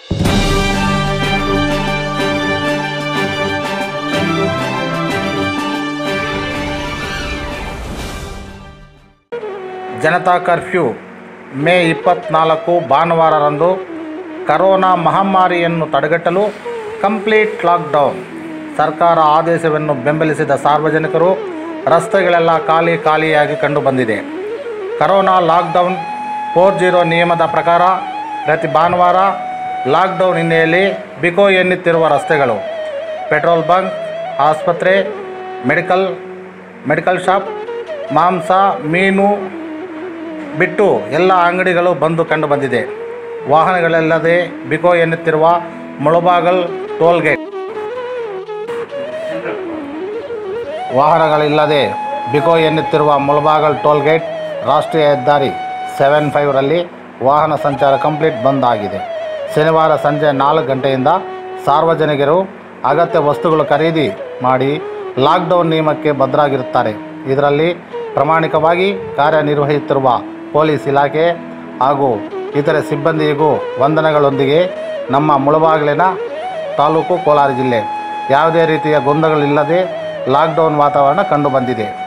Janata curfew May ಇಪ್ಪತ್ನಾಲ್ಕು ಭಾನುವಾರರಂದು corona ಮಹಾಮಾರಿಯನ್ನು ತಡೆಗಟ್ಟಲು complete lockdown ಸರ್ಕಾರ ಆದೇಶವನ್ನು ಬೆಂಬಲಿಸಿದ ಸಾರ್ವಜನಿಕರು ರಸ್ತೆಗಳೆಲ್ಲ ಖಾಲಿ ಖಾಲಿಯಾಗಿ ಕಂಡುಬಂದಿದೆ ಕರೋನಾ ಲಾಕ್ಡೌನ್ ಫೋರ್ ಜೀರೋ ನಿಯಮದ ಪ್ರಕಾರ ಪ್ರತಿ ಭಾನುವಾರ ಲಾಕ್ಡೌನ್ ಹಿನ್ನೆಲೆಯಲ್ಲಿ ಬಿಕೋ ಎನ್ನುತ್ತಿರುವ ರಸ್ತೆಗಳು ಪೆಟ್ರೋಲ್ ಬಂಕ್ ಆಸ್ಪತ್ರೆ ಮೆಡಿಕಲ್ ಮೆಡಿಕಲ್ ಶಾಪ್ ಮಾಂಸ ಮೀನು ಬಿಟ್ಟು ಎಲ್ಲ ಅಂಗಡಿಗಳು ಬಂದು ಕಂಡು ಬಂದಿದೆ ವಾಹನಗಳಲ್ಲದೆ ಬಿಕೋ ಎನ್ನುತ್ತಿರುವ ಮುಳಬಾಗಲ್ ಟೋಲ್ಗೇಟ್ ವಾಹನಗಳಿಲ್ಲದೆ ಬಿಕೋ ಎನ್ನುತ್ತಿರುವ ಮುಳಬಾಗಲ್ ಟೋಲ್ಗೇಟ್ ರಾಷ್ಟ್ರೀಯ ಹೆದ್ದಾರಿ ಸೆವೆನ್ ಫೈವ್ರಲ್ಲಿ ವಾಹನ ಸಂಚಾರ ಕಂಪ್ಲೀಟ್ ಬಂದ್ ಆಗಿದೆ ಶನಿವಾರ ಸಂಜೆ ನಾಲ್ಕು ಗಂಟೆಯಿಂದ ಸಾರ್ವಜನಿಕರು ಅಗತ್ಯ ವಸ್ತುಗಳು ಖರೀದಿ ಮಾಡಿ ಲಾಕ್ಡೌನ್ ನಿಯಮಕ್ಕೆ ಬದ್ಧರಾಗಿರುತ್ತಾರೆ ಇದರಲ್ಲಿ ಪ್ರಾಮಾಣಿಕವಾಗಿ ಕಾರ್ಯನಿರ್ವಹಿಸುತ್ತಿರುವ ಪೊಲೀಸ್ ಇಲಾಖೆ ಹಾಗೂ ಇತರೆ ಸಿಬ್ಬಂದಿಗೂ ವಂದನೆಗಳೊಂದಿಗೆ ನಮ್ಮ ಮುಳಬಾಗಿಲಿನ ತಾಲೂಕು ಕೋಲಾರ ಜಿಲ್ಲೆ ಯಾವುದೇ ರೀತಿಯ ಗೊಂದಗಳಿಲ್ಲದೆ ಲಾಕ್ಡೌನ್ ವಾತಾವರಣ ಕಂಡುಬಂದಿದೆ